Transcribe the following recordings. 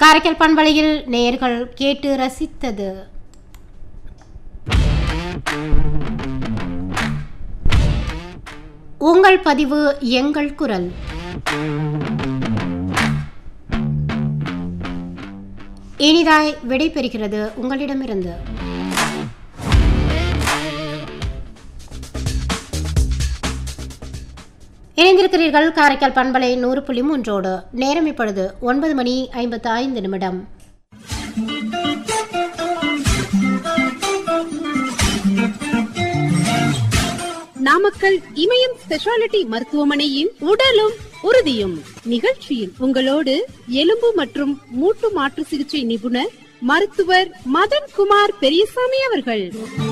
காரைக்கால் பண்பலையில் நேயர்கள் கேட்டு ரசித்தது உங்கள் பதிவு எங்கள் குரல் இனிதாய் விடைபெறுகிறது உங்களிடமிருந்து இணைந்திருக்கிறீர்கள் காரைக்கால் பண்பலை நூறு புள்ளி மூன்றோடு நேரம் இப்பொழுது ஒன்பது மணி ஐம்பத்து ஐந்து நிமிடம் நாமக்கல் இமயம் ஸ்பெஷாலிட்டி மருத்துவமனையின் உடலும் உறுதியும் நிகழ்ச்சியில் உங்களோடு எலும்பு மற்றும் மூட்டு மாற்று சிகிச்சை நிபுணர் மருத்துவர் மதன்குமார் பெரியசாமி அவர்கள்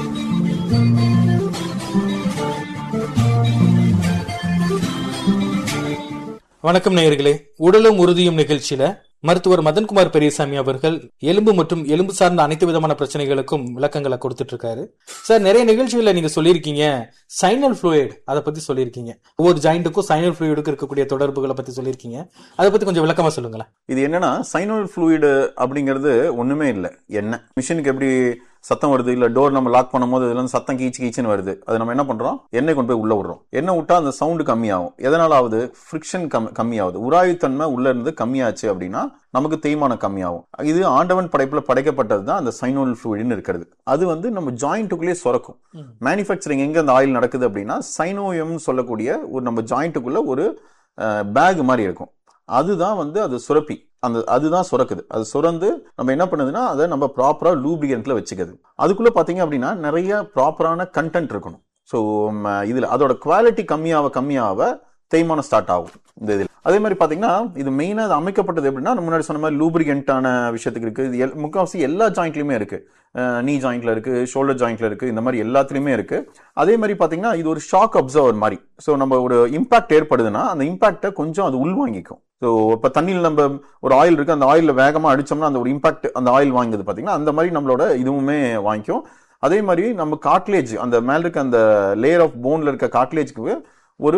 வணக்கம் நேயர்களே உடலும் உறுதியும் நிகழ்ச்சியில மருத்துவர் மதன்குமார் பெரியசாமி அவர்கள் எலும்பு மற்றும் எலும்பு சார்ந்த அனைத்து விதமான பிரச்சனைகளுக்கும் விளக்கங்களை கொடுத்துட்டு இருக்காரு சார் நிறைய நிகழ்ச்சிகளை நீங்க சொல்லியிருக்கீங்க சைனல் ஃப்ளூயிட் அதை பத்தி சொல்லியிருக்கீங்க ஒவ்வொரு ஜாயிண்ட்டுக்கும் சைனல் ஃப்ளூயிடுக்கு இருக்கக்கூடிய தொடர்புகளை பத்தி சொல்லியிருக்கீங்க அதை பத்தி கொஞ்சம் விளக்கமா சொல்லுங்களேன் இது என்னன்னா சைனோல் ஃப்ளூயிடு அப்படிங்கிறது ஒண்ணுமே இல்லை என்ன மிஷினுக்கு எப்படி சத்தம் வருது இல்ல டோர் நம்ம லாக் பண்ணும்போது இதுல இருந்து சத்தம் கீச்சு கீச்சுன்னு வருது அது நம்ம என்ன பண்றோம் எண்ணெய் கொண்டு போய் உள்ள விடுறோம் எண்ணெய் விட்டா அந்த சவுண்டு கம்மியாகும் எதனால ஆகுது ஃப்ரிக்ஷன் கம் கம்மியாகுது உராய்வுத்தன்மை உள்ள இருந்து கம்மியாச்சு அப்படின்னா நமக்கு தேய்மானம் கம்மியாகும் இது ஆண்டவன் படைப்புல படைக்கப்பட்டது தான் அந்த சைனோல் ஃப்ளூயிட்னு இருக்கிறது அது வந்து நம்ம ஜாயிண்ட்டுக்குள்ளேயே சுரக்கும் மேனுஃபேக்சரிங் எங்க அந்த ஆயில் நடக்குது அப்படின்னா சைனோயம் சொல்லக்கூடிய ஒரு நம்ம ஜாயிண்ட்டுக்குள்ள ஒரு பேக் மாதிரி இருக்கும் அதுதான் வந்து அது சுரப்பி அந்த அதுதான் சுரக்குது அது சுரந்து நம்ம என்ன பண்ணுதுன்னா அதை நம்ம ப்ராப்பரா லூப்ரிகன்ட்ல வச்சுக்குது அதுக்குள்ள பாத்தீங்க அப்படின்னா நிறைய ப்ராப்பரான கண்டென்ட் இருக்கணும் ஸோ இதுல அதோட குவாலிட்டி கம்மியாக கம்மியாக தேய்மானம் ஸ்டார்ட் ஆகும் இந்த இதில் அதே மாதிரி பாத்தீங்கன்னா இது மெயினாக அது அமைக்கப்பட்டது எப்படின்னா நம்ம முன்னாடி சொன்ன மாதிரி லூப்ரிகண்டான விஷயத்துக்கு இருக்கு இது எல் முக்கால்வாசி எல்லா ஜாயிண்ட்லயுமே இருக்கு நீ ஜாயிண்ட்ல இருக்கு ஷோல்டர் ஜாயிண்ட்ல இருக்கு இந்த மாதிரி எல்லாத்துலயுமே இருக்கு அதே மாதிரி பாத்தீங்கன்னா இது ஒரு ஷாக் அப்சர்வர் மாதிரி ஸோ நம்ம ஒரு இம்பாக்ட் ஏற்படுதுன்னா அந்த இம்பாக்டை கொஞ்சம் அது உள்வாங்கிக்கும் ஸோ இப்போ தண்ணியில் நம்ம ஒரு ஆயில் இருக்கு அந்த ஆயிலில் வேகமாக அடிச்சோம்னா அந்த ஒரு இம்பாக்ட் அந்த ஆயில் வாங்குது பார்த்தீங்கன்னா அந்த மாதிரி நம்மளோட இதுவுமே வாங்கிக்கும் அதே மாதிரி நம்ம காட்லேஜ் அந்த மேல இருக்க அந்த லேயர் ஆஃப் போன்ல இருக்க காட்லேஜ்க்கு ஒரு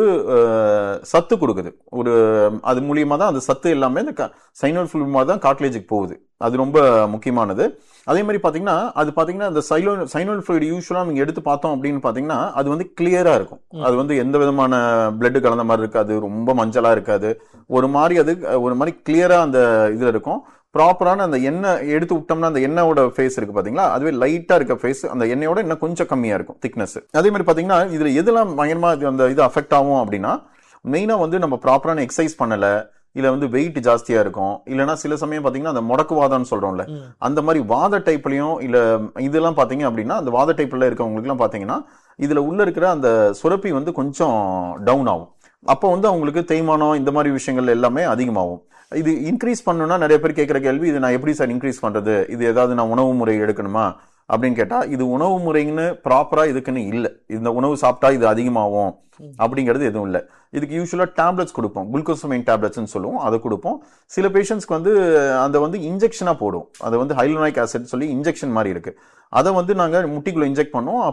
சத்து கொடுக்குது ஒரு அது மூலியமா தான் அந்த சத்து எல்லாமே இந்த சைனல் ஃபிலிமா தான் காட்லேஜுக்கு போகுது அது ரொம்ப முக்கியமானது அதே மாதிரி பாத்தீங்கன்னா அது பாத்தீங்கன்னா இந்த சைலோ சைனல் ஃபிளூயிட் யூஸ்வலா நீங்க எடுத்து பார்த்தோம் அப்படின்னு பாத்தீங்கன்னா அது வந்து கிளியரா இருக்கும் அது வந்து எந்த விதமான பிளட் கலந்த மாதிரி இருக்காது ரொம்ப மஞ்சளா இருக்காது ஒரு மாதிரி அது ஒரு மாதிரி கிளியரா அந்த இதுல இருக்கும் ப்ராப்பரான அந்த எண்ணெய் எடுத்து விட்டோம்னா அந்த எண்ணெயோட ஃபேஸ் இருக்கு பாத்தீங்களா அதுவே லைட்டா இருக்க ஃபேஸ் அந்த எண்ணெயோட இன்னும் கொஞ்சம் கம்மியா இருக்கும் திக்னஸ் அதே மாதிரி பாத்தீங்கன்னா இதுல எதெல்லாம் பயங்கரமா அந்த இது அஃபெக்ட் ஆகும் அப்படின்னா மெயினா வந்து நம்ம ப்ராப்பரான எக்ஸசைஸ் பண்ணல இல்ல வந்து வெயிட் ஜாஸ்தியா இருக்கும் இல்லைன்னா சில சமயம் பாத்தீங்கன்னா அந்த முடக்குவாதம்னு சொல்றோம்ல அந்த மாதிரி வாத டைப்லயும் இல்ல இதெல்லாம் பாத்தீங்க அப்படின்னா அந்த வாத டைப்ல இருக்கவங்களுக்கு எல்லாம் பாத்தீங்கன்னா இதுல உள்ள இருக்கிற அந்த சுரப்பி வந்து கொஞ்சம் டவுன் ஆகும் அப்போ வந்து அவங்களுக்கு தேய்மானம் இந்த மாதிரி விஷயங்கள் எல்லாமே அதிகமாகும் இது இன்க்ரீஸ் பண்ணணும்னா நிறைய பேர் கேட்குற கேள்வி இது நான் எப்படி சார் இன்க்ரீஸ் பண்றது இது ஏதாவது நான் உணவு முறை எடுக்கணுமா அப்படின்னு கேட்டா இது உணவு முறைன்னு ப்ராப்பரா இதுக்குன்னு இல்லை இந்த உணவு சாப்பிட்டா இது அதிகமாகும் அப்படிங்கிறது எதுவும் இல்லை இதுக்கு யூஸ்வலா டேப்லெட்ஸ் கொடுப்போம் குளுக்கோசமைன் டேப்லெட்ஸ்னு சொல்லுவோம் அதை கொடுப்போம் சில பேஷண்ட்ஸ்க்கு வந்து அதை வந்து இன்ஜெக்ஷனா போடும் அதை வந்து ஹைலோனாயிக் ஆசிட் சொல்லி இன்ஜெக்ஷன் மாதிரி இருக்கு அதை வந்து நாங்கள் முட்டிக்குள்ள இன்ஜெக்ட் பண்ணோம்